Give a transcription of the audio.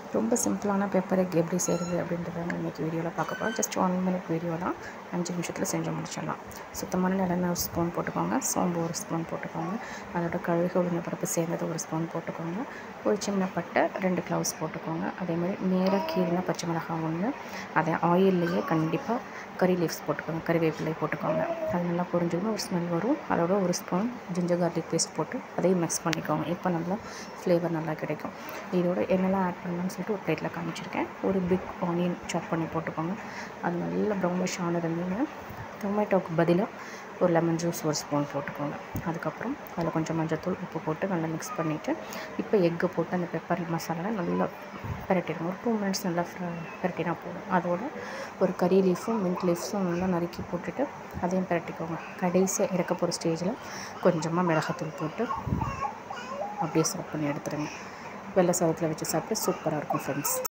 ரொம்ப சிம்பிளான pepper egg எப்படி செய்கிறது அப்படின்றத இன்றைக்கி வீடியோவில் பார்க்க போகிறோம் ஜஸ்ட் ஒன் மினிட் வீடியோ தான் அஞ்சு நிமிஷத்தில் செஞ்சு முடிச்சிடலாம் சுத்தமான நிலெண்ணெய் ஒரு ஸ்பூன் போட்டுக்கோங்க சோம்பு ஒரு ஸ்பூன் போட்டுக்கோங்க அதோட கழுகு உளுந்த பருப்பு சேர்ந்தது ஒரு ஸ்பூன் போட்டுக்கோங்க ஒரு சின்ன பட்டை ரெண்டு க்ளவுஸ் போட்டுக்கோங்க அதேமாதிரி நேராக கீரின பச்சை மிளகாய் ஒன்று அதை ஆயில்லையே கண்டிப்பாக கறி லீவ்ஸ் போட்டுக்கோங்க கறிவேப்பிலை போட்டுக்கோங்க அது நல்லா பொரிஞ்சதும் ஒரு ஸ்மெல் வரும் அதோட ஒரு ஸ்பூன் ஜிஞ்சர் கார்லிக் பேஸ்ட் போட்டு அதையும் மிக்ஸ் பண்ணிக்கோங்க இப்போ நல்லா ஃப்ளேவர் நல்லா கிடைக்கும் இதோட என்னெல்லாம் ஆட் பண்ணலாம்னு சொல்லிட்டு ஒரு பிளேட்டில் காமிச்சிருக்கேன் ஒரு பிக் ஆனியன் சாப் பண்ணி போட்டுக்கோங்க அது நல்லா ப்ரௌனிஷ் ஆனதுமே டொமேட்டோவுக்கு பதிலாக ஒரு லெமன் ஜூஸ் ஒரு ஸ்பூன் போட்டுக்கோங்க அதுக்கப்புறம் அதில் கொஞ்சம் மஞ்சத்தூள் உப்பு போட்டு நல்லா மிக்ஸ் பண்ணிவிட்டு இப்போ எக்கு போட்டு அந்த பெப்பர் மசாலா நல்லா பிரட்டிடுங்க ஒரு டூ மினிட்ஸ் நல்லா பிரட்டினா போதும் அதோட ஒரு கறி லீஃபும் மின்ட் லீஃப்ஸும் நல்லா நறுக்கி போட்டுட்டு அதையும் பிரட்டிக்கோங்க கடைசியாக இறக்க போகிற ஸ்டேஜில் கொஞ்சமாக மிளகாத்தூள் போட்டு அப்படியே சர்வ் பண்ணி எடுத்துருங்க வெள்ளை சாதத்தில் வச்சு சாப்பிட்டு சூப்பராக இருக்கும் ஃப்ரெண்ட்ஸ்